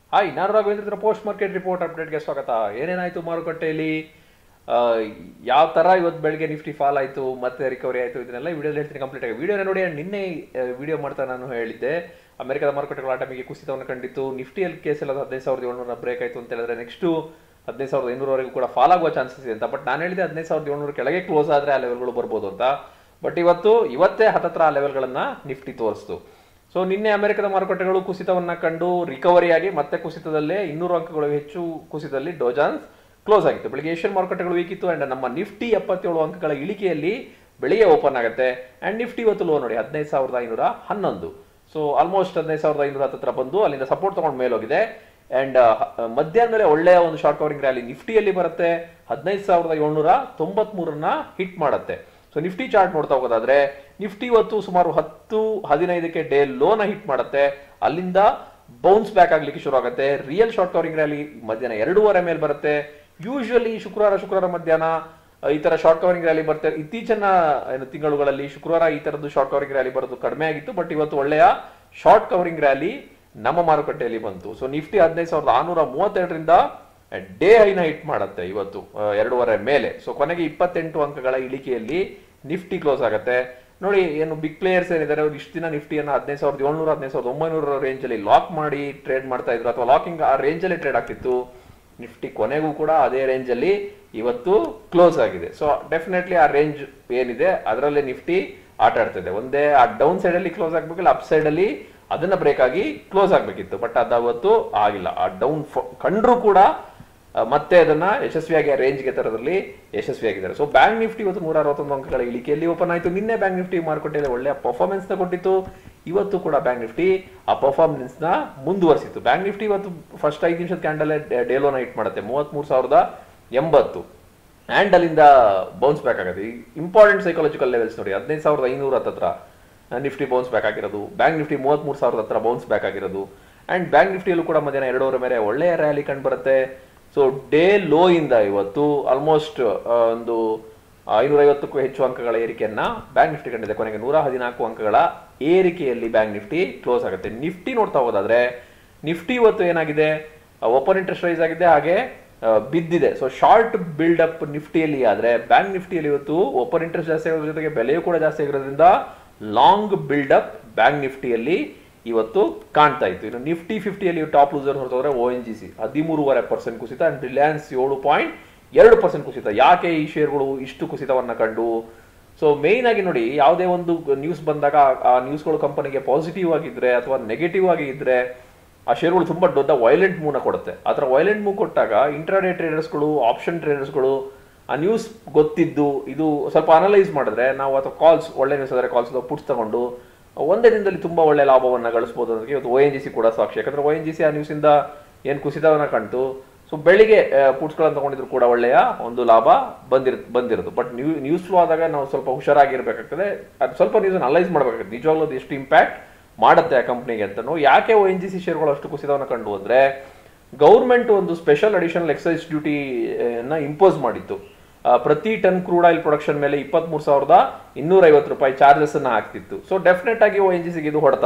hi ನಾನು Raghavendra post market report ಅಪ್ಡೇಟ್ಗೆ ಸ್ವಾಗತ ಏನೇನಾಯ್ತು ಮಾರುಕಟ್ಟೆಯಲ್ಲಿ ಯಾವ ತರ ಇವತ್ತು ಬೆಳಗ್ಗೆ ನಿಫ್ಟಿ ಫಾಲ್ ಆಯ್ತು ಮತ್ತೆ ರಿಕವರಿ ಆಯ್ತು ಇದನ್ನೆಲ್ಲ ವಿಡಿಯೋದಲ್ಲಿ ಹೇಳ್ತೀನಿ ಕಂಪ್ಲೀಟ್ ಆಗಿ ವಿಡಿಯೋನ ನೋಡಿ ನಿನ್ನೆ ವಿಡಿಯೋ ಮಾಡ್ತಾ ನಾನು ಹೇಳಿದ್ದೆ ಅಮೆರಿಕದ ಮಾರುಕಟ್ಟೆಗಳು ಆಟಮಿಗೆ ಕುಸಿತವನ್ನು ಕಂಡಿತ್ತು ನಿಫ್ಟಿಯಲ್ಲಿ ಕೇಸ್ ಎಲ್ಲ ಹದಿನೈದು ಸಾವಿರದ ಏಳ್ನೂರ ಬ್ರೇಕ್ ಆಯ್ತು ಅಂತ ಹೇಳಿದ್ರೆ ನೆಕ್ಸ್ಟು ಹದಿನೈದು ಸಾವಿರದ ಐನೂರವರೆಗೂ ಕೂಡ ಫಾಲ್ ಆಗುವ ಚಾನ್ಸಸ್ ಇದೆ ಅಂತ ಬಟ್ ನಾನು ಹೇಳಿದೆ ಹದಿನೈದು ಸಾವಿರದ ಏಳ್ನೂರ ಕೆಳಗೆ ಕ್ಲೋಸ್ ಆದ್ರೆ ಆ ಲೆವೆಲ್ಗಳು ಬರ್ಬೋದು ಅಂತ ಬಟ್ ಇವತ್ತು ಇವತ್ತೇ ಹತ್ತತ್ರ ಆ ಲೆವೆಲ್ಗಳನ್ನ ನಿಫ್ಟಿ ತೋರಿಸ್ತು ಸೊ ನಿನ್ನೆ ಅಮೆರಿಕದ ಮಾರುಕಟ್ಟೆಗಳು ಕುಸಿತವನ್ನ ಕಂಡು ರಿಕವರಿ ಆಗಿ ಮತ್ತೆ ಕುಸಿತದಲ್ಲೇ ಇನ್ನೂರು ಅಂಕಗಳು ಹೆಚ್ಚು ಕುಸಿತದಲ್ಲಿ ಡೋಜಾನ್ಸ್ ಕ್ಲೋಸ್ ಆಗಿತ್ತು ಬೆಳಿಗ್ಗೆ ಏಷ್ಯನ್ ಮಾರುಕಟ್ಟೆಗಳು ವೀಕ್ ಇತ್ತು ಅಂಡ್ ನಮ್ಮ ನಿಫ್ಟಿ ಎಪ್ಪತ್ತೇಳು ಅಂಕಗಳ ಇಳಿಕೆಯಲ್ಲಿ ಬೆಳಿಗ್ಗೆ ಓಪನ್ ಆಗುತ್ತೆ ಅಂಡ್ ನಿಫ್ಟಿ ಇವತ್ತು ಲೋ ನೋಡಿ ಹದಿನೈದು ಸಾವಿರದ ಐನೂರ ಹನ್ನೊಂದು ಸೊ ಆಲ್ಮೋಸ್ಟ್ ಹದಿನೈದು ಸಾವಿರದ ಐನೂರ ಹತ್ತತ್ರ ಬಂದು ಅಲ್ಲಿಂದ ಸಪೋರ್ಟ್ ತಗೊಂಡು ಮೇಲೋಗಿದೆ ಅಂಡ್ ಮಧ್ಯಾಹ್ನ ಮೇಲೆ ಒಳ್ಳೆಯ ಒಂದು ಶಾರ್ಟ್ ಕವರಿಂಗ್ ರ್ಯಾಲಿ ನಿಫ್ಟಿಯಲ್ಲಿ ಬರುತ್ತೆ ಹದಿನೈದು ಸಾವಿರದ ಏಳ್ನೂರ ತೊಂಬತ್ಮೂರನ್ನ ಹಿಟ್ ಮಾಡುತ್ತೆ ಸೊ ನಿಫ್ಟಿ ಚಾರ್ಟ್ ನೋಡ್ತಾ ಹೋಗೋದಾದ್ರೆ ನಿಫ್ಟಿ ಇವತ್ತು ಸುಮಾರು ಹತ್ತು ಹದಿನೈದಕ್ಕೆ ಡೇ ಲೋನ ಹಿಟ್ ಮಾಡುತ್ತೆ ಅಲ್ಲಿಂದ ಬೌನ್ಸ್ ಬ್ಯಾಕ್ ಆಗ್ಲಿಕ್ಕೆ ಶುರು ಆಗುತ್ತೆ ರಿಯಲ್ ಶಾರ್ಟ್ ಕವರಿಂಗ್ ರ್ಯಾಲಿ ಮಧ್ಯಾಹ್ನ ಎರಡೂವರೆ ಮೇಲೆ ಬರುತ್ತೆ ಯೂಶುವಲಿ ಶುಕ್ರವಾರ ಶುಕ್ರವಾರ ಮಧ್ಯಾಹ್ನ ಈ ತರ ಶಾರ್ಟ್ ಕವರಿಂಗ್ ರ್ಯಾಲಿ ಬರುತ್ತೆ ಇತ್ತೀಚಿನ ಏನು ತಿಂಗಳುಗಳಲ್ಲಿ ಶುಕ್ರವಾರ ಈ ತರದ್ದು ಶಾರ್ಟ್ ಕವರಿಂಗ್ ರ್ಯಾಲಿ ಬರೋದು ಕಡಿಮೆ ಆಗಿತ್ತು ಬಟ್ ಇವತ್ತು ಒಳ್ಳೆಯ ಶಾರ್ಟ್ ಕವರಿಂಗ್ ರ್ಯಾಲಿ ನಮ್ಮ ಮಾರುಕಟ್ಟೆಯಲ್ಲಿ ಬಂತು ಸೊ ನಿಫ್ಟಿ ಹದಿನೈದು ಸಾವಿರದ ಆರ್ನೂರ ಮೂವತ್ತೆರಡರಿಂದ ಡೇ ಹೈನ ಹಿಟ್ ಮಾಡುತ್ತೆ ಇವತ್ತು ಆ, ಎರಡೂವರೆ ಮೇಲೆ ಸೊ ಕೊನೆಗೆ ಇಪ್ಪತ್ತೆಂಟು ಅಂಕಗಳ ಇಳಿಕೆಯಲ್ಲಿ ನಿಫ್ಟಿ ಕ್ಲೋಸ್ ಆಗುತ್ತೆ ನೋಡಿ ಏನು ಬಿಗ್ ಪ್ಲೇಯರ್ಸ್ ಏನಿದ್ದಾರೆ ಅವ್ರು ಇಷ್ಟು ದಿನ ನಿಫ್ಟಿಯನ್ನು ಹದಿನೈದು ಸಾವಿರದ ಏಳ್ನೂರ ಹದಿನೈದು ಸಾವಿರದ ಒಂಬೈನೂರ ರೇಂಜ್ ಅಲ್ಲಿ ಲಾಕ್ ಮಾಡಿ ಟ್ರೇಡ್ ಮಾಡ್ತಾ ಇದ್ರು ಅಥವಾ ಲಾಕಿಂಗ್ ಆ ರೇಂಜ್ ಅಲ್ಲಿ ಟ್ರೇಡ್ ಆಗ್ತಿತ್ತು ನಿಫ್ಟಿ ಕೊನೆಗೂ ಕೂಡ ಅದೇ ರೇಂಜ್ ಅಲ್ಲಿ ಇವತ್ತು ಕ್ಲೋಸ್ ಆಗಿದೆ ಸೊ ಡೆಫಿನೆಟ್ಲಿ ಆ ರೇಂಜ್ ಏನಿದೆ ಅದರಲ್ಲೇ ನಿಫ್ಟಿ ಆಟ ಆಡ್ತಿದೆ ಒಂದೇ ಆ ಡೌನ್ ಸೈಡ್ ಅಲ್ಲಿ ಕ್ಲೋಸ್ ಆಗ್ಬೇಕಿಲ್ಲ ಅಪ್ ಸೈಡ್ ಅಲ್ಲಿ ಅದನ್ನ ಬ್ರೇಕ್ ಆಗಿ ಕ್ಲೋಸ್ ಆಗ್ಬೇಕಿತ್ತು ಬಟ್ ಅದಾವತ್ತು ಆಗಿಲ್ಲ ಆ ಡೌನ್ ಕಂಡ್ರು ಕೂಡ ಆ, ಮತ್ತೆ ಅದನ್ನ ಯಶಸ್ವಿಯಾಗಿ ಆ ರೇಂಜ್ಗೆ ತರೋದ್ರಲ್ಲಿ ಯಶಸ್ವಿಯಾಗಿದ್ದಾರೆ ಸೊ ಬ್ಯಾಂಕ್ ನಿಫ್ಟಿ ಇವತ್ತು ನೂರ ಅರವತ್ತೊಂದು ಅಂಕಗಳ ಇಳಿಕೆಯಲ್ಲಿ ಓಪನ್ ಆಯಿತು ನಿನ್ನೆ ಬ್ಯಾಂಕ್ ನಿಫ್ಟಿ ಮಾರುಕಟ್ಟೆಯಲ್ಲಿ ಒಳ್ಳೆಯ ಪರ್ಫಾರ್ಮೆನ್ಸ್ ನ ಕೊಟ್ಟಿತ್ತು ಇವತ್ತು ಕೂಡ ಬ್ಯಾಂಕ್ ನಿಫ್ಟಿ ಆ ಪರ್ಫಾರ್ಮೆನ್ಸ್ ನ ಮುಂದುವರಿಸಿತ್ತು ಬ್ಯಾಂಕ್ ನಿಫ್ಟಿ ಇವತ್ತು ಫಸ್ಟ್ ಐದು ನಿಮಿಷದ ಕ್ಯಾಂಡಲ್ ಡೇಲೋನ ಹಿಟ್ ಮಾಡುತ್ತೆ ಮೂವತ್ಮೂರು ಸಾವಿರದ ಎಂಬತ್ತು ಆ್ಯಂಡ್ ಅಲ್ಲಿಂದ ಬೌನ್ಸ್ ಬ್ಯಾಕ್ ಆಗುತ್ತೆ ಇಂಪಾರ್ಟೆಂಟ್ ಸೈಕಾಲಜಿಕಲ್ ಲೆವೆಲ್ಸ್ ನೋಡಿ ಹದಿನೈದು ಸಾವಿರದ ಐನೂರ ಹತ್ತತ್ರ ನಿಫ್ಟಿ ಬೌನ್ಸ್ ಬ್ಯಾಕ್ ಆಗಿರೋದು ಬ್ಯಾಂಕ್ ನಿಫ್ಟಿ ಮೂವತ್ಮೂರು ಸಾವಿರದ ಹತ್ರ ಬೌನ್ಸ್ ಬ್ಯಾಕ್ ಆಗಿರೋದು ಆ್ಯಂಡ್ ಬ್ಯಾಂಕ್ ನಿಫ್ಟಿಯಲ್ಲೂ ಕೂಡ ಮಧ್ಯಾಹ್ನ ಎರಡೂವರೆ ಮೇಲೆ ಒಳ್ಳೆಯ ರ್ಯಾಲಿ ಕಂಡು ಬರುತ್ತೆ ಸೊ ಡೇ ಲೋ ಇಂದ ಇವತ್ತು ಆಲ್ಮೋಸ್ಟ್ ಒಂದು ಐನೂರೈವತ್ತಕ್ಕೂ ಹೆಚ್ಚು ಅಂಕಗಳ ಏರಿಕೆಯನ್ನ ಬ್ಯಾಂಕ್ ನಿಫ್ಟಿ ಕಂಡಿದೆ ಕೊನೆಗೆ ನೂರ ಹದಿನಾಲ್ಕು ಅಂಕಗಳ ಏರಿಕೆಯಲ್ಲಿ ಬ್ಯಾಂಕ್ ನಿಫ್ಟಿ ಕ್ಲೋಸ್ ಆಗುತ್ತೆ ನಿಫ್ಟಿ ನೋಡ್ತಾ ಹೋಗೋದಾದ್ರೆ ನಿಫ್ಟಿ ಇವತ್ತು ಏನಾಗಿದೆ ಓಪನ್ ಇಂಟ್ರೆಸ್ಟ್ ರೈಸ್ ಆಗಿದೆ ಹಾಗೆ ಆ, ಬಿದ್ದಿದೆ ಸೊ ಶಾರ್ಟ್ ಬಿಲ್ಡ್ ಅಪ್ ನಿಫ್ಟಿಯಲ್ಲಿ ಆದ್ರೆ ಬ್ಯಾಂಕ್ ನಿಫ್ಟಿಯಲ್ಲಿ ಇವತ್ತು ಓಪನ್ ಇಂಟ್ರೆಸ್ಟ್ ಜಾಸ್ತಿ ಆಗೋದ್ರ ಜೊತೆಗೆ ಬೆಲೆಯೂ ಕೂಡ ಜಾಸ್ತಿ ಆಗಿರೋದ್ರಿಂದ ಲಾಂಗ್ ಬಿಲ್ಡ್ ಅಪ್ ಬ್ಯಾಂಕ್ ನಿಫ್ಟಿಯಲ್ಲಿ ಇವತ್ತು ಕಾಣ್ತಾ ಇತ್ತು ಇನ್ನು ನಿಫ್ಟಿ ಫಿಫ್ಟಿಯಲ್ಲಿ ಟಾಪ್ ಲೂಸರ್ ಹೊರತೋದ್ರೆ ಓ ಎನ್ ಜಿ ಸಿ ಹದಿಮೂರುವರೆ ಪರ್ಸೆಂಟ್ ಕುಸಿತ ಅಂಡ್ ರಿಲಯನ್ಸ್ ಏಳು ಪಾಯಿಂಟ್ ಎರಡು ಪರ್ಸೆಂಟ್ ಕುಸಿತ ಯಾಕೆ ಈ ಶೇರ್ಗಳು ಇಷ್ಟು ಕುಸಿತವನ್ನ ಕಂಡು ಸೊ ಮೇಯ್ನ್ ಆಗಿ ನೋಡಿ ಯಾವುದೇ ಒಂದು ನ್ಯೂಸ್ ಬಂದಾಗ ಆ- ಆ ನ್ಯೂಸ್ಗಳು ಕಂಪನಿಗೆ ಪಾಸಿಟಿವ್ ಆಗಿದ್ರೆ ಅಥವಾ ನೆಗೆಟಿವ್ ಆಗಿ ಇದ್ರೆ ಆ ಶೇರ್ಗಳು ತುಂಬಾ ದೊಡ್ಡ ವೈಲೆಂಟ್ ಮೂವ್ನ ಕೊಡುತ್ತೆ ಆ ಥರ ವೈಲೆಂಟ್ ಮೂವ್ ಕೊಟ್ಟಾಗ ಇಂಟ್ರಾಡೇ ಟ್ರೇಡರ್ಸ್ಗಳು ಆಪ್ಷನ್ ಟ್ರೇಡರ್ಸ್ಗಳು ಆ ನ್ಯೂಸ್ ಗೊತ್ತಿದ್ದು ಇದು ಸ್ವಲ್ಪ ಅನಲೈಸ್ ಮಾಡಿದ್ರೆ ನಾವು ಅಥವಾ ಕಾಲ್ಸ್ ಒಳ್ಳೆ ನ್ಯೂಸ್ ಆದರೆ ಕಾಲ್ಸ್ ಪುಟ್ಸ್ ತಗೊಂಡು ಒಂದೇ ದಿನದಲ್ಲಿ ತುಂಬಾ ಒಳ್ಳೆ ಲಾಭವನ್ನ ಗಳಿಸಬಹುದು ಅನ್ನೋದಕ್ಕೆ ಇವತ್ತು ಒ ಎನ್ ಜಿ ಸಿ ಕೂಡ ಸಾಕ್ಷಿ ಯಾಕಂದ್ರೆ ಒ ಎನ್ ಜಿ ಸಿ ಆ ನ್ಯೂಸಿಂದ ಏನು ಕುಸಿತವನ್ನ ಕಾಣ್ತು ಸೊ ಬೆಳಿಗ್ಗೆ ಪುಟ್ಸ್ಗಳನ್ನು ತಗೊಂಡಿದ್ರು ಕೂಡ ಒಳ್ಳೆಯ ಒಂದು ಲಾಭ ಬಂದಿರ್ ಬಂದಿರೋದು ಬಟ್ ನ್ಯೂ ನ್ಯೂಸ್ ಫ್ಲೋ ಆದಾಗ ನಾವು ಸ್ವಲ್ಪ ಹುಷಾರಾಗಿರ್ಬೇಕಾಗ್ತದೆ ಅದು ಸ್ವಲ್ಪ ನ್ಯೂಸ್ ಅನಲೈಸ್ ಮಾಡಬೇಕಾಗ್ತದೆ ನಿಜವಾಗ್ಲೂ ಅದು ಎಷ್ಟು ಇಂಪ್ಯಾಕ್ಟ್ ಮಾಡುತ್ತೆ ಆ ಕಂಪ್ನಿಗೆ ಅಂತನೂ ಯಾಕೆ ಒ ಎನ್ ಜಿ ಸಿ ಶೇರ್ಗಳು ಅಷ್ಟು ಕುಸಿತವನ್ನು ಕಂಡು ಅಂದ್ರೆ ಗೌರ್ಮೆಂಟ್ ಒಂದು ಸ್ಪೆಷಲ್ ಅಡಿಷನಲ್ ಎಕ್ಸೈಸ್ ಡ್ಯೂಟಿ ನ ಇಂಪೋಸ್ ಮಾಡಿತ್ತು ಆ, ಪ್ರತಿ ಟನ್ ಕ್ರೂಡ್ ಆಯಿಲ್ ಪ್ರೊಡಕ್ಷನ್ ಮೇಲೆ ಇಪ್ಪತ್ಮೂರು ಸಾವಿರದ ಇನ್ನೂರ ಐವತ್ತು ರೂಪಾಯಿ ಚಾರ್ಜಸ್ ಅನ್ನ ಹಾಕ್ತಿತ್ತು ಸೊ ಡೆಫಿನೆಟ್ ಆಗಿ ಒ ಎನ್ ಜಿ ಸಿಗೆ ಇದು ಹೊಡೆತ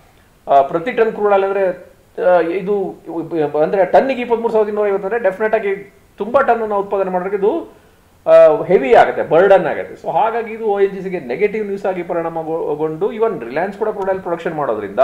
ಆ, ಪ್ರತಿ ಟನ್ ಕ್ರೂಡ್ ಆಯಿಲ್ ಅಂದ್ರೆ ಆ, ಇದು ಅಂದ್ರೆ ಟನ್ನಿಗೆ ಇಪ್ಪತ್ಮೂರು ಸಾವಿರದ ಇನ್ನೂರ ಐವತ್ತು ಅಂದ್ರೆ ಡೆಫಿನೆಟ್ ಆಗಿ ತುಂಬಾ ಟನ್ ಉತ್ಪಾದನೆ ಮಾಡೋದಕ್ಕೆ ಇದು ಹೆವಿ ಆಗುತ್ತೆ ಬರ್ಡನ್ ಆಗುತ್ತೆ ಸೊ ಹಾಗಾಗಿ ಇದು ಒ ಎನ್ ಜಿ ಸಿಗೆ ನೆಗೆಟಿವ್ ನ್ಯೂಸ್ ಆಗಿ ಪರಿಣಾಮಗೊಂಡು ಇವನ್ ರಿಲಯನ್ಸ್ ಕೂಡ ಕ್ರೂಡ್ ಆಯಿಲ್ ಪ್ರೊಡಕ್ಷನ್ ಮಾಡೋದ್ರಿಂದ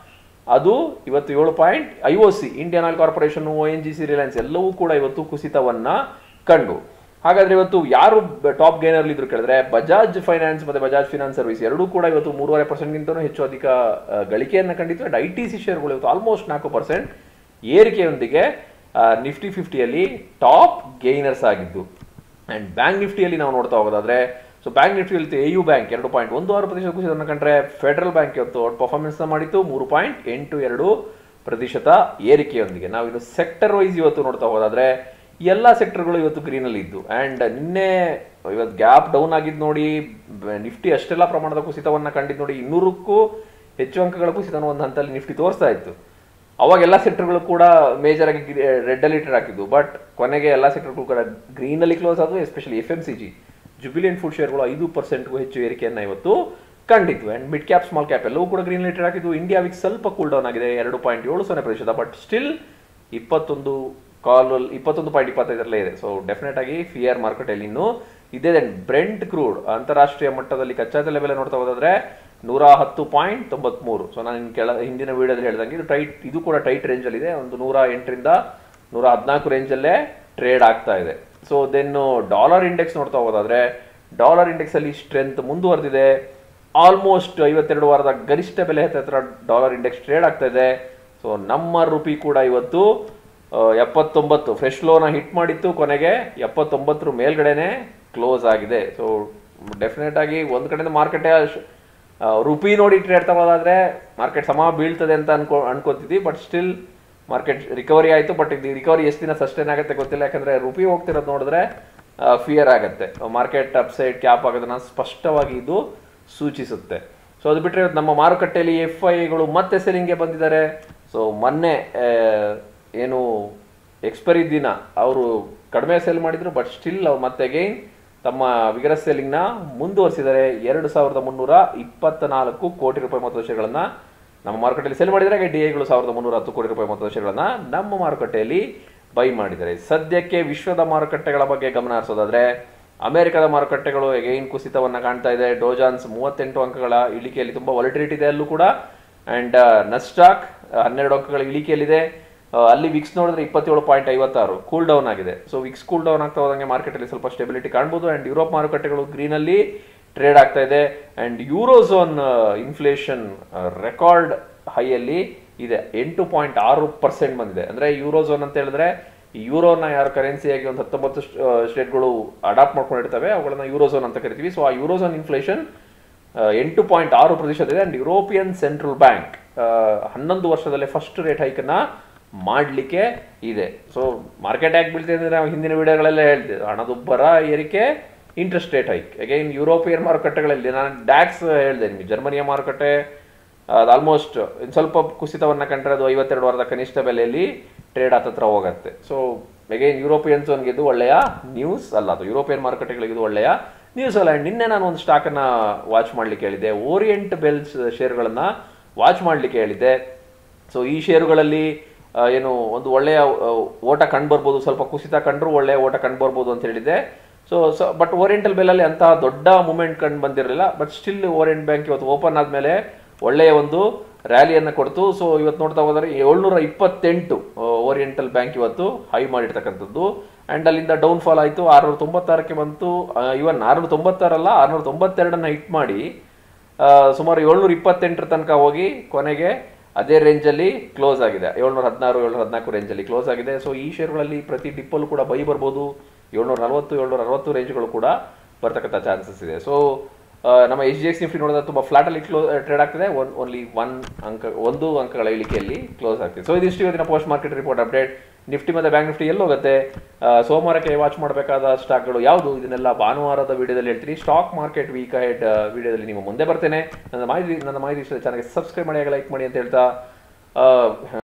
ಅದು ಇವತ್ತು ಏಳು point I O C Indian Oil Corporation O N G C Reliance ಎಲ್ಲವೂ ಕೂಡ ಇವತ್ತು ಕುಸಿತವನ್ನ ಕಂಡು ಹಾಗಾದ್ರೆ ಇವತ್ತು ಯಾರು ಟಾಪ್ ಗೇನರ್ ಇದ್ರು ಕೇಳಿದ್ರೆ ಬಜಾಜ್ ಫೈನಾನ್ಸ್ ಮತ್ತೆ ಬಜಾಜ್ ಫಿನಾನ್ಸ್ ಸರ್ವಿಸ್ ಎರಡೂ ಕೂಡ ಇವತ್ತು ಮೂರುವರೆ ಪರ್ಸೆಂಟ್ಗಿಂತಲೂ ಹೆಚ್ಚು ಅಧಿಕ ಆ, ಗಳಿಕೆಯನ್ನ ಕಂಡಿತ್ತು ಅಂಡ್ ಐ ಟಿ ಸಿ ಶೇರ್ಗಳು ಇವತ್ತು ಆಲ್ಮೋಸ್ಟ್ ನಾಲ್ಕು ಪರ್ಸೆಂಟ್ ಏರಿಕೆಯೊಂದಿಗೆ ನಿಫ್ಟಿ ಫಿಫ್ಟಿಯಲ್ಲಿ ಟಾಪ್ ಗೇನರ್ಸ್ ಆಗಿದ್ದು ಅಂಡ್ ಬ್ಯಾಂಕ್ ನಿಫ್ಟಿಯಲ್ಲಿ ನಾವು ನೋಡ್ತಾ ಹೋಗೋದಾದ್ರೆ ಸೊ ಬ್ಯಾಂಕ್ ನಿಫ್ಟಿಯಲ್ಲಿ ಎ ಯು ಬ್ಯಾಂಕ್ ಎರಡು ಪಾಯಿಂಟ್ ಒಂದು ಆರು ಪ್ರತಿಶತ ಕುಸಿತವನ್ನು ಕಂಡ್ರೆ ಫೆಡರಲ್ ಬ್ಯಾಂಕ್ ಇವತ್ತು ಪರ್ಫಾರ್ಮೆನ್ಸ್ ಮಾಡಿತ್ತು ಮೂರು ಪಾಯಿಂಟ್ ಎಂಟು ಎರಡು ಪ್ರತಿಶತ ಏರಿಕೆಯೊಂದಿಗೆ ನಾವು ಇನ್ನು ಸೆಕ್ಟರ್ ವೈಸ್ ಇವತ್ತು ನೋಡ್ತಾ ಹೋಗೋದಾದ್ರೆ ಎಲ್ಲ ಸೆಕ್ಟರ್ಗಳು ಇವತ್ತು ಗ್ರೀನ್ ಅಲ್ಲಿ ಇದ್ದು ಅಂಡ್ ನಿನ್ನೆ ಇವತ್ತು ಗ್ಯಾಪ್ ಡೌನ್ ಆಗಿದ್ದು ನೋಡಿ ಬ- ನಿಫ್ಟಿ ಅಷ್ಟೆಲ್ಲ ಪ್ರಮಾಣದ ಕುಸಿತವನ್ನ ಕಂಡಿದ್ದು ನೋಡಿ ಇನ್ನೂರಕ್ಕೂ ಹೆಚ್ಚು ಅಂಕಗಳ ಕುಸಿತವನ್ನು ಒಂದು ಹಂತದಲ್ಲಿ ನಿಫ್ಟಿ ತೋರಿಸ್ತಾ ಇತ್ತು ಅವಾಗ ಎಲ್ಲ ಸೆಕ್ಟರ್ಗಳು ಕೂಡ ಮೇಜರ್ ಆಗಿ ರೆಡ್ ಅಲ್ಲಿ ಟ್ರೇಡ್ ಹಾಕಿದ್ದು ಬಟ್ ಕೊನೆಗೆ ಎಲ್ಲ ಸೆಕ್ಟರ್ಗಳು ಕೂಡ ಗ್ರೀನ್ ಅಲ್ಲಿ ಕ್ಲೋಸ್ ಆದವು especially F M C G Jubilant food ಶೇರ್ಗಳು ಐದು ಪರ್ಸೆಂಟ್ಗೂ ಹೆಚ್ಚು ಏರಿಕೆಯನ್ನ ಇವತ್ತು ಕಂಡಿತ್ತು and mid cap small cap ಎಲ್ಲವೂ ಕೂಡ ಗ್ರೀನ್ ಟ್ರೇಡ್ ಹಾಕಿದ್ದು ಇಂಡಿಯಾ ವಿಕ್ ಸ್ವಲ್ಪ ಕೂಲ್ ಡೌನ್ ಆಗಿದೆ ಎರಡು ಪಾಯಿಂಟ್ ಏಳು ಸೊನ್ನೆ ಪ್ರತಿಶತ ಬಟ್ ಸ್ಟಿಲ್ ಇಪ್ಪತ್ತೊಂದು ಕಾಲ್ ಇಪ್ಪತ್ತೊಂದು ಪಾಯಿಂಟ್ ಇಪ್ಪತ್ತೈದರಲ್ಲೇ ಇದೆ ಸೊ ಡೆಫಿನೆಟ್ ಆಗಿ ಫಿಯರ್ ಮಾರ್ಕೆಟಲ್ಲಿ ಇನ್ನು ಇದೇ ಬ್ರೆಂಟ್ ಕ್ರೂಡ್ ಅಂತಾರಾಷ್ಟ್ರೀಯ ಮಟ್ಟದಲ್ಲಿ ಕಚ್ಚಾ ತೈಲ ಬೆಲೆ ನೋಡ್ತಾ ಹೋದಾದ್ರೆ ನೂರ ಹತ್ತು ಪಾಯಿಂಟ್ ತೊಂಬತ್ಮೂರು ಸೊ ನಾನು ಇನ್ನು ಕೆಳ ಹಿಂದಿನ ವಿಡಿಯೋದಲ್ಲಿ ಹೇಳ್ದಂಗೆ ಇದು ಟೈಟ್ ಇದು ಕೂಡ ಟೈಟ್ ರೇಂಜಲ್ಲಿ ಇದೆ ಒಂದು ನೂರ ಎಂಟರಿಂದ ನೂರ ಹದಿನಾಲ್ಕು ರೇಂಜಲ್ಲೇ ಟ್ರೇಡ್ ಆಗ್ತಾ ಇದೆ ಸೊ ದೆನ್ ಡಾಲರ್ ಇಂಡೆಕ್ಸ್ ನೋಡ್ತಾ ಹೋದಾದ್ರೆ ಡಾಲರ್ ಇಂಡೆಕ್ಸ್ ಅಲ್ಲಿ ಸ್ಟ್ರೆಂತ್ ಮುಂದುವರೆದಿದೆ ಆಲ್ಮೋಸ್ಟ್ ಐವತ್ತೆರಡು ವಾರದ ಗರಿಷ್ಠ ಬೆಲೆ ಹತ್ತಿರ ಡಾಲರ್ ಇಂಡೆಕ್ಸ್ ಟ್ರೇಡ್ ಆಗ್ತಾ ಇದೆ ಸೊ ನಮ್ಮ ರುಪಿ ಕೂಡ ಇವತ್ತು ಆ, ಎಪ್ಪತ್ತೊಂಬತ್ತು ಫ್ರೆಶ್ ಲೋನ ಹಿಟ್ ಮಾಡಿತ್ತು ಕೊನೆಗೆ ಎಪ್ಪತ್ತೊಂಬತ್ತರ ಮೇಲ್ಗಡೆನೆ ಕ್ಲೋಸ್ ಆಗಿದೆ ಸೊ ಡೆಫಿನೆಟ್ ಆಗಿ ಒಂದ್ ಕಡೆಯಿಂದ ಮಾರ್ಕೆಟ್ ರುಪಿ ನೋಡಿ ಟ್ರೇಡ್ ತಗೋದಾದ್ರೆ ಮಾರ್ಕೆಟ್ ಸಮ ಬೀಳ್ತದೆ ಅಂತ ಅನ್ಕೋ ಅನ್ಕೋತಿದ್ವಿ ಬಟ್ ಸ್ಟಿಲ್ ಮಾರ್ಕೆಟ್ ರಿಕವರಿ ಆಯಿತು ಬಟ್ ಇದು ರಿಕವರಿ ಎಷ್ಟು ದಿನ ಸಸ್ಟೈನ್ ಆಗುತ್ತೆ ಗೊತ್ತಿಲ್ಲ ಯಾಕಂದ್ರೆ ರುಪಿ ಹೋಗ್ತಿರೋದು ನೋಡಿದ್ರೆ ಫಿಯರ್ ಆಗುತ್ತೆ ಮಾರ್ಕೆಟ್ ಅಪ್ಸೈಡ್ ಕ್ಯಾಪ್ ಆಗೋದನ್ನ ಸ್ಪಷ್ಟವಾಗಿ ಇದು ಸೂಚಿಸುತ್ತೆ ಸೊ ಅದು ಬಿಟ್ಟರೆ ಇವತ್ತು ನಮ್ಮ ಮಾರುಕಟ್ಟೆಯಲ್ಲಿ ಎಫ್ ಐಗಳು ಮತ್ತೆ ಸೆಲ್ಲಿಂಗ್ಗೆ ಬಂದಿದ್ದಾರೆ ಸೊ ಮೊನ್ನೆ ಆ, ಏನು ಎಕ್ಸ್ಪೈರಿ ದಿನ ಅವರು ಕಡಿಮೆ ಸೆಲ್ ಮಾಡಿದ್ರು ಬಟ್ ಸ್ಟಿಲ್ ಅವ್ರು ಮತ್ತೆ ಅಗೈನ್ ತಮ್ಮ ವಿಗರಸ್ ಸೆಲ್ಲಿಂಗ್ನ ಮುಂದುವರಿಸಿದ್ದಾರೆ ಎರಡು ಸಾವಿರದ ಮುನ್ನೂರ ಇಪ್ಪತ್ತ ನಾಲ್ಕು ಕೋಟಿ ರೂಪಾಯಿ ಮೊತ್ತದ ಶೇರ್ಗಳನ್ನ ನಮ್ಮ ಮಾರುಕಟ್ಟೆಯಲ್ಲಿ ಸೆಲ್ ಮಾಡಿದರೆ ಡಿ ಐಗಳು ಸಾವಿರದ ಮುನ್ನೂರ ಹತ್ತು ಕೋಟಿ ರೂಪಾಯಿ ಮೊತ್ತದ ಶೇರ್ಗಳನ್ನ ನಮ್ಮ ಮಾರುಕಟ್ಟೆಯಲ್ಲಿ ಬೈ ಮಾಡಿದ್ದಾರೆ ಸದ್ಯಕ್ಕೆ ವಿಶ್ವದ ಮಾರುಕಟ್ಟೆಗಳ ಬಗ್ಗೆ ಗಮನ ಹರಿಸೋದಾದ್ರೆ ಅಮೆರಿಕದ ಮಾರುಕಟ್ಟೆಗಳು ಎಗೈನ್ ಕುಸಿತವನ್ನ ಕಾಣ್ತಾ ಇದೆ ಡೋಜಾನ್ಸ್ ಮೂವತ್ತೆಂಟು ಅಂಕಗಳ ಇಳಿಕೆಯಲ್ಲಿ ತುಂಬಾ ವಾಲಿಟಿಲಿಟಿ ಇದೆ ಅಲ್ಲೂ ಕೂಡ ಅಂಡ್ ನಸ್ಟಾಕ್ ಹನ್ನೆರಡು ಅಂಕಗಳ ಇಳಿಕೆಯಲ್ಲಿದೆ ಆ, ಅಲ್ಲಿ ವಿಕ್ಸ್ ನೋಡಿದ್ರೆ ಇಪ್ಪತ್ತೇಳು ಪಾಯಿಂಟ್ ಐವತ್ತಾರು ಕೂಲ್ ಡೌನ್ ಆಗಿದೆ ಸೊ ವಿಕ್ಸ್ ಕೂಲ್ ಡೌನ್ ಆಗ್ತಾ ಹೋದಂಗೆ ಮಾರ್ಕೆಟಲ್ಲಿ ಸ್ವಲ್ಪ ಸ್ಟೆಬಿಲಿಟಿ ಕಾಣ್ಬೋದು ಅಂಡ್ ಯುರೋಪ್ ಮಾರುಕಟ್ಟೆಗಳು ಗ್ರೀನ್ ಅಲ್ಲಿ ಟ್ರೇಡ್ ಆಗ್ತಾ ಇದೆ ಅಂಡ್ ಯೂರೋಝೋನ್ ಇನ್ಫ್ಲೇಷನ್ ರೆಕಾರ್ಡ್ ಹೈಯಲ್ಲಿ ಇದೆ ಎಂಟು ಪಾಯಿಂಟ್ ಆರು ಪರ್ಸೆಂಟ್ ಬಂದಿದೆ ಅಂದ್ರೆ ಯೂರೋಝೋನ್ ಅಂತ ಹೇಳಿದ್ರೆ ಈ ಯೂರೋನ ಯಾರು ಕರೆನ್ಸಿಯಾಗಿ ಒಂದು ಹತ್ತೊಂಬತ್ತು ಸ್ಟೇಟ್ಗಳು ಅಡಾಪ್ಟ್ ಮಾಡ್ಕೊಂಡಿರ್ತವೆ ಅವುಗಳನ್ನ ಯೂರೋಝೋನ್ ಅಂತ ಕರಿತೀವಿ ಸೊ ಆ ಯೂರೋಝೋನ್ ಇನ್ಫ್ಲೇಷನ್ ಎಂಟು ಪಾಯಿಂಟ್ ಆರು ಪ್ರತಿಶತ ಇದೆ ಅಂಡ್ ಯುರೋಪಿಯನ್ ಸೆಂಟ್ರಲ್ ಬ್ಯಾಂಕ್ ಹನ್ನೊಂದು ವರ್ಷದಲ್ಲೇ ಫಸ್ಟ್ ರೇಟ್ ಹೈಕನ್ನ ಮಾಡಲಿಕ್ಕೆ ಇದೆ ಸೊ ಮಾರ್ಕೆಟ್ ಯಾಕೆ ಬೀಳ್ತಿದೆ ಅಂದ್ರೆ ನಾವು ಹಿಂದಿನ ವಿಡಿಯೋಗಳೆಲ್ಲ ಹೇಳ್ತಿದ್ದೆ ಹಣದುಬ್ಬರ ಏರಿಕೆ interest rate hike again European ಮಾರುಕಟ್ಟೆಗಳಲ್ಲಿ ನಾನು ಡ್ಯಾಕ್ಸ್ ಹೇಳಿದೆ ನಿಮಗೆ ಜರ್ಮನಿಯ ಮಾರುಕಟ್ಟೆ ಅದು ಆಲ್ಮೋಸ್ಟ್ ಸ್ವಲ್ಪ ಕುಸಿತವನ್ನ ಕಂಡ್ರೆ ಅದು ಐವತ್ತೆರಡು ವಾರದ ಕನಿಷ್ಠ ಬೆಲೆಯಲ್ಲಿ ಟ್ರೇಡ್ ಹತ್ತತ್ರ ಹೋಗುತ್ತೆ ಸೊ ಅಗೈನ್ ಯುರೋಪಿಯನ್ ಝೋನ್ಗೆ ಇದು ಒಳ್ಳೆಯ ನ್ಯೂಸ್ ಅಲ್ಲ ಅದು ಯುರೋಪಿಯನ್ ಮಾರುಕಟ್ಟೆಗಳಿಗೆ ಇದು ಒಳ್ಳೆಯ ನ್ಯೂಸ್ ಅಲ್ಲ And ನಿನ್ನೆ ನಾನು ಒಂದು ಸ್ಟಾಕನ್ನ ವಾಚ್ ಮಾಡ್ಲಿಕ್ಕೆ ಹೇಳಿದ್ದೆ ಓರಿಯೆಂಟ್ ಬೆಲ್ಸ್ ಶೇರ್ಗಳನ್ನ ವಾಚ್ ಮಾಡ್ಲಿಕ್ಕೆ ಹೇಳಿದ್ದೆ ಸೊ ಈ ಷೇರುಗಳಲ್ಲಿ ಆ, ಏನು ಒಂದು ಒಳ್ಳೆಯ ಆ, ಓಟ ಕಂಡು ಬರ್ಬೋದು ಸ್ವಲ್ಪ ಕುಸಿತ ಕಂಡ್ರು ಒಳ್ಳೆಯ ಓಟ ಕಂಡು ಬರ್ಬೋದು ಅಂತ ಹೇಳಿದ್ದೆ ಸೊ ಸೊ ಬಟ್ ಓರಿಯೆಂಟಲ್ ಬೆಲ್ಲಲ್ಲಿ ಅಂತಹ ದೊಡ್ಡ ಮೂಮೆಂಟ್ ಕಂಡು ಬಂದಿರಲಿಲ್ಲ ಬಟ್ ಸ್ಟಿಲ್ ಓರಿಯೆಂಟ್ ಬ್ಯಾಂಕ್ ಇವತ್ತು ಓಪನ್ ಆದ್ಮೇಲೆ ಒಳ್ಳೆಯ ಒಂದು ರ್ಯಾಲಿಯನ್ನು ಕೊಡ್ತು ಸೊ ಇವತ್ತು ನೋಡ್ತಾ ಹೋದರೆ ಏಳ್ನೂರ ಇಪ್ಪತ್ತೆಂಟು ಓರಿಯೆಂಟಲ್ ಬ್ಯಾಂಕ್ ಇವತ್ತು ಹೈ ಮಾಡಿರ್ತಕ್ಕಂಥದ್ದು ಅಂಡ್ ಅಲ್ಲಿಂದ ಡೌನ್ ಫಾಲ್ ಆಯಿತು ಆರ್ನೂರ ತೊಂಬತ್ತಾರಕ್ಕೆ ಬಂತು ಇವನ್ ಆರ್ನೂರ ತೊಂಬತ್ತಾರಲ್ಲ ಆರ್ನೂರ ತೊಂಬತ್ತೆರಡನ್ನ ಹಿಟ್ ಮಾಡಿ ಆ, ಸುಮಾರು ಏಳ್ನೂರ ಇಪ್ಪತ್ತೆಂಟರ ತನಕ ಹೋಗಿ ಕೊನೆಗೆ ಅದೇ ರೇಂಜಲ್ಲಿ ಕ್ಲೋಸ್ ಆಗಿದೆ ಏಳ್ನೂರ ಹದಿನಾರು ಏಳ್ನೂರ ಹದಿನಾಲ್ಕು ರೇಂಜಲ್ಲಿ ಕ್ಲೋಸ್ ಆಗಿದೆ ಸೊ ಈ ಶೇರುಗಳಲ್ಲಿ ಪ್ರತಿ ಡಿಪ್ಪಲ್ಲೂ ಕೂಡ ಬೈ ಬರ್ಬೋದು ಏಳ್ನೂರ ನಲವತ್ತು ಏಳ್ನೂರ ಅರವತ್ತು ರೇಂಜ್ಗಳು ಕೂಡ ಬರ್ತಕ್ಕಂಥ ಚಾನ್ಸಸ್ ಇದೆ ಸೊ ನಮ್ಮ ಎಚ್ ಡಿ ಎಕ್ಸ್ ನಿಫ್ಟಿ ನೋಡಿದ್ರೆ ತುಂಬ ಫ್ಲಾಟ್ ಅಲ್ಲಿ ಕ್ಲೋ ಟ್ರೇಡ್ ಆಗ್ತಿದೆ ಒನ್ ಓನ್ಲಿ ಒನ್ ಅಂಕ ಒಂದು ಅಂಕಗಳ ಇಳಿಕೆಯಲ್ಲಿ ಕ್ಲೋಸ್ ಆಗ್ತಿದೆ ಸೊ ಇದಿಷ್ಟು ಇವತ್ತಿನ post market report update Nifty ಮತ್ತೆ ಬ್ಯಾಂಕ್ ನಿಫ್ಟಿ ಎಲ್ಲಿ ಹೋಗುತ್ತೆ ಆ, ಸೋಮವಾರಕ್ಕೆ ವಾಚ್ ಮಾಡಬೇಕಾದ ಸ್ಟಾಕ್ಗಳು ಯಾವುದು ಇದನ್ನೆಲ್ಲ ಭಾನುವಾರದ ವಿಡಿಯೋದಲ್ಲಿ ಹೇಳ್ತೀನಿ ಸ್ಟಾಕ್ ಮಾರ್ಕೆಟ್ ವೀಕ್ ಹೆಡ್ ವಿಡಿಯೋದಲ್ಲಿ ನಿಮ್ಮ ಮುಂದೆ ಬರ್ತೇನೆ ನನ್ನ ಮಾಹಿತಿ ನನ್ನ ಮಾಹಿತಿ ಚಾನಲ್ಗೆ ಸಬ್ಸ್ಕ್ರೈಬ್ ಮಾಡಿ ಲೈಕ್ ಮಾಡಿ ಅಂತ ಹೇಳ್ತಾ ಆ,